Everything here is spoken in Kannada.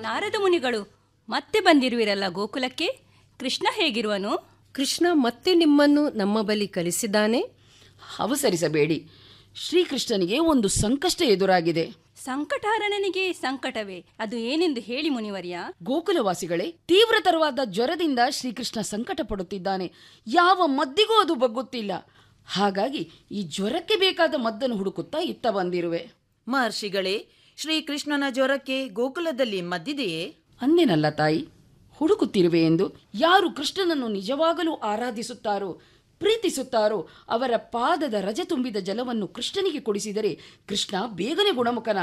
ನಾರದ ಮುನಿಗಳು ಮತ್ತೆ ಬಂದಿರುವಿರಲ್ಲ ಗೋಕುಲಕ್ಕೆ ಕೃಷ್ಣ ಹೇಗಿರುವನು ಕೃಷ್ಣ ಮತ್ತೆ ನಿಮ್ಮನ್ನು ನಮ್ಮ ಬಳಿ ಕರೆಸಿದ್ದಾನೆ ಅವಸರಿಸಬೇಡಿ ಶ್ರೀಕೃಷ್ಣನಿಗೆ ಒಂದು ಸಂಕಷ್ಟ ಎದುರಾಗಿದೆ ಸಂಕಟಹರಣನಿಗೆ ಸಂಕಟವೇ ಅದು ಏನೆಂದು ಹೇಳಿ ಮುನಿವರ್ಯ ಗೋಕುಲವಾಸಿಗಳೇ ತೀವ್ರತರವಾದ ಜ್ವರದಿಂದ ಶ್ರೀಕೃಷ್ಣ ಸಂಕಟ ಪಡುತ್ತಿದ್ದಾನೆ ಯಾವ ಮದ್ದಿಗೂ ಅದು ಬಗ್ಗುತ್ತಿಲ್ಲ ಹಾಗಾಗಿ ಈ ಜ್ವರಕ್ಕೆ ಬೇಕಾದ ಮದ್ದನ್ನು ಹುಡುಕುತ್ತಾ ಇತ್ತ ಬಂದಿರುವೆ ಮಹರ್ಷಿಗಳೇ ಶ್ರೀಕೃಷ್ಣನ ಜ್ವರಕ್ಕೆ ಗೋಕುಲದಲ್ಲಿ ಮದ್ದಿದೆಯೇ ಅಂದೇನಲ್ಲ ತಾಯಿ ಹುಡುಕುತ್ತಿರುವೆ ಎಂದು ಯಾರು ಕೃಷ್ಣನನ್ನು ನಿಜವಾಗಲೂ ಆರಾಧಿಸುತ್ತಾರೋ ಪ್ರೀತಿಸುತ್ತಾರೋ ಅವರ ಪಾದದ ರಜ ತುಂಬಿದ ಜಲವನ್ನು ಕೃಷ್ಣನಿಗೆ ಕೊಡಿಸಿದರೆ ಕೃಷ್ಣ ಬೇಗನೆ ಗುಣಮುಖನ